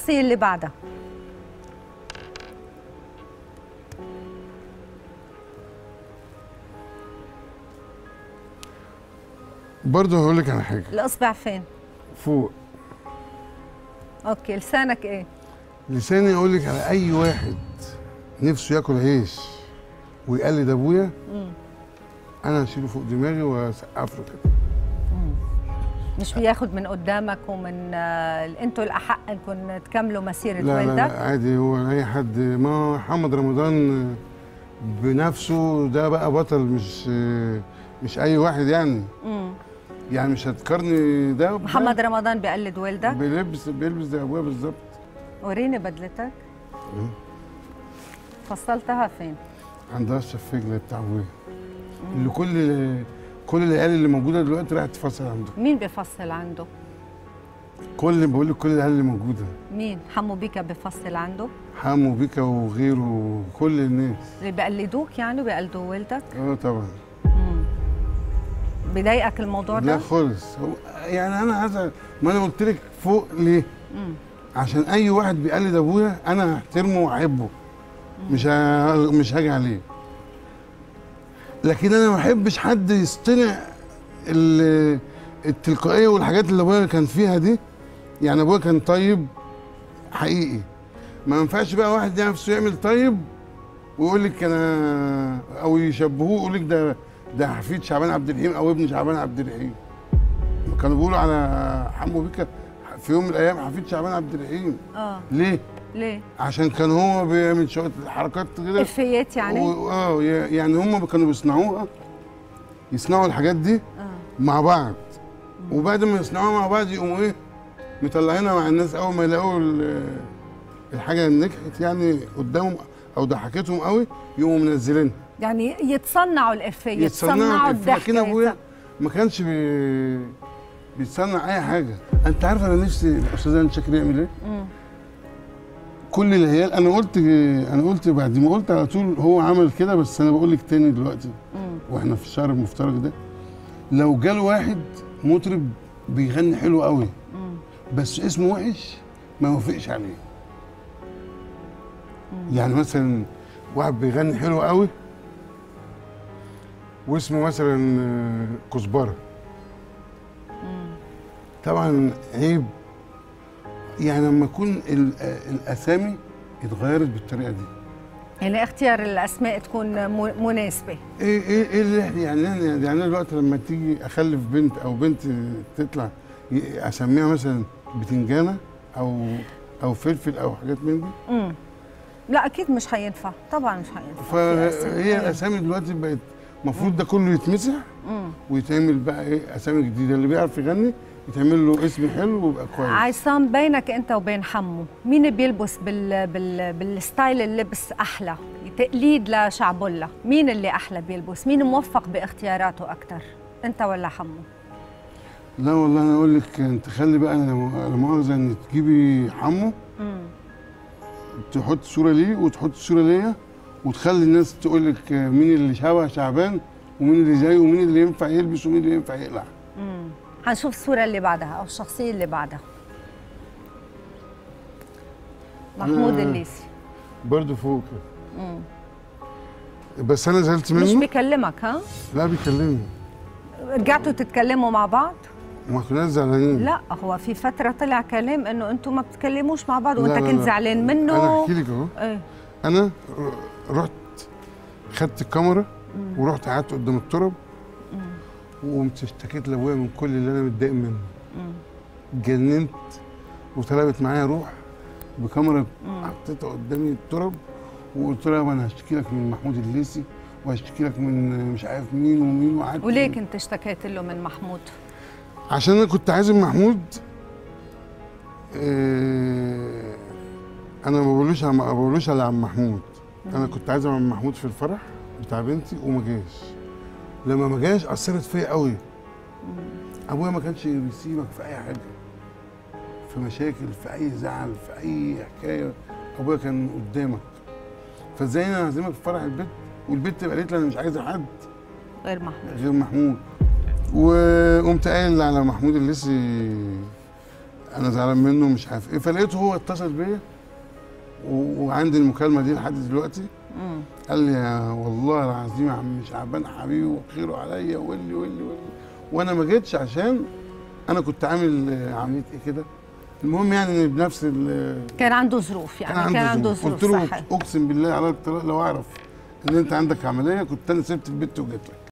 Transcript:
الشخصيه اللي بعدها برضه هقول لك على حاجه الاصبع فين فوق اوكي لسانك ايه لساني اقول لك على اي واحد نفسه ياكل عيش ويقلد ابويا انا هشيله فوق دماغي واسقف له كده مش بياخد من قدامك ومن آه، انتوا الاحق انكم تكملوا مسيره لا لا, والدك لا عادي هو اي حد ما هو محمد رمضان بنفسه ده بقى بطل مش مش اي واحد يعني مم. يعني مش هتقارني ده بده. محمد رمضان بيقلد والدك بيلبس بيلبس زي ابويا بالظبط وريني بدلتك فصلتها فين عندها الشفاجة بتاع ابويا اللي كل كل العيال اللي موجوده دلوقتي راحت تفصل عنده مين بفصل عنده كل بقول لك كل العيال اللي موجوده مين حمو بيكا بفصل عنده حمو بيكا وغيره وكل الناس اللي بيقلدوك يعني بيقلدوا والدك اه طبعا بضايقك الموضوع لا ده خالص هو يعني انا عايز ما انا قلت لك فوق ليه؟ مم. عشان اي واحد بيقلد ابويا انا هحترمه واحبه مش ه... مش هاجي عليه لكن انا ما بحبش حد يصطنع ال- التلقائيه والحاجات اللي ابويا كان فيها دي يعني ابويا كان طيب حقيقي ما ينفعش بقى واحد نفسه يعمل طيب ويقول لك انا او يشبهوه يقول لك ده ده حفيد شعبان عبد الرحيم او ابن شعبان عبد الرحيم كانوا بيقولوا على حمو بيكا في يوم من الايام حفيد شعبان عبد الرحيم اه ليه؟ ليه عشان كان هو بيعمل شويه حركات كده افيات يعني و- اه ي- يعني هم كانوا بيصنعوها يصنعوا الحاجات دي اه مع بعض وبعد ما يصنعوها مع بعض يقوموا ايه مطلعينها مع الناس اول ما يلاقوا ال- الحاجه نجحت يعني قدامهم او ضحكتهم قوي يقوموا منزلينها يعني يتصنعوا الافيه يتصنعوا يتصنعوا الضحكه لكن ابويا ما كانش بي... بيتصنع اي حاجه انت عارف انا نفسي الاستاذ هاني شاكر يعمل ايه؟ مم. كل العيال انا قلت انا قلت بعد ما قلت على طول هو عمل كده بس انا بقول لك تاني دلوقتي مم. واحنا في الشهر المفترج ده لو جال واحد مطرب بيغني حلو قوي مم. بس اسمه وحش ما وافقش عليه يعني مثلا واحد بيغني حلو قوي واسمه مثلا آه، كزبره طبعا عيب يعني لما يكون ال- آه، الاسامي اتغيرت بالطريقه دي يعني اختيار الاسماء تكون م- مناسبه ايه ايه ايه اللي إحنا- يعني أنا- يعني انا دلوقتي لما تيجي اخلف بنت او بنت تطلع ي- اسميها مثلا بتنجانه او او فلفل او حاجات من دي مم. لا اكيد مش هينفع طبعا مش هينفع في أسماء. فهي الاسامي دلوقتي بقت المفروض ده كله يتمسح مم. ويتعمل بقى ايه اسامي جديده اللي بيعرف يغني يتعمل له اسم حلو ويبقى كويس عصام بينك انت وبين حمو مين بيلبس بال... بال... بالستايل اللبس احلى تقليد لشعبولة مين اللي احلى بيلبس مين موفق باختياراته اكثر انت ولا حمو لا والله انا اقول لك انت خلي بقى انا لا مؤاخذه ان تجيبي حمو مم. تحط صوره ليه وتحط صوره ليا وتخلي الناس تقول لك مين اللي شبه شعبان ومين اللي زيه ومين اللي ينفع يلبس ومين اللي ينفع يقلع مم. هنشوف الصورة اللي بعدها أو الشخصية اللي بعدها محمود أنا- الليثي برضه فوق كده. مم. بس انا زعلت مش منه بيكلمك ها؟ لا بيكلمني رجعتوا تتكلموا مع بعض؟ ما كناش زعلانين لا هو في فترة طلع كلام إنه أنتوا ما بتتكلموش مع بعض لا، وأنت لا، كنت لا. زعلان منه انا احكي لك اهو إيه انا رحت خدت الكاميرا ورحت قعدت قدام التراب وقمت اشتكيت لابويا من كل اللي انا متضايق منه اتجننت وطلبت معايا روح بكاميرا حطيتها قدامي التراب وقلت لها انا هشتكي لك من محمود الليثي وهشتكي لك من مش عارف مين ومين وقعدت وليه كنت اشتكيت له من محمود؟ عشان انا كنت عازم محمود آه، انا ما بقولوش على- ما بقولوش على عم محمود انا كنت عازم عم محمود في الفرح بتاع بنتي وما جاش لما ما جاش اثرت فيا قوي ابويا ما كانش بيسيبك في اي حاجه في مشاكل في اي زعل في اي حكايه ابويا كان قدامك فازاي انا اعزمك في فرح البيت والبنت قالت لي انا مش عايزه حد غير محمود غير محمود وقمت قايل على محمود الليثي انا زعلان منه مش عارف ايه فلقيته هو اتصل بيا و- وعندي المكالمه دي لحد دلوقتي مم. قال لي يا والله العظيم يا عم شعبان حبيبي وخيره عليا واللي واللي واللي وانا ما جيتش عشان انا كنت عامل آه، عمليه ايه كده المهم يعني إن بنفس ال- كان عنده ظروف يعني كان كان عنده عنده ظروف ظروف قلت له صحية اقسم بالله على الطلاق لو اعرف ان انت عندك عمليه كنت انا سبت البيت وجيت لك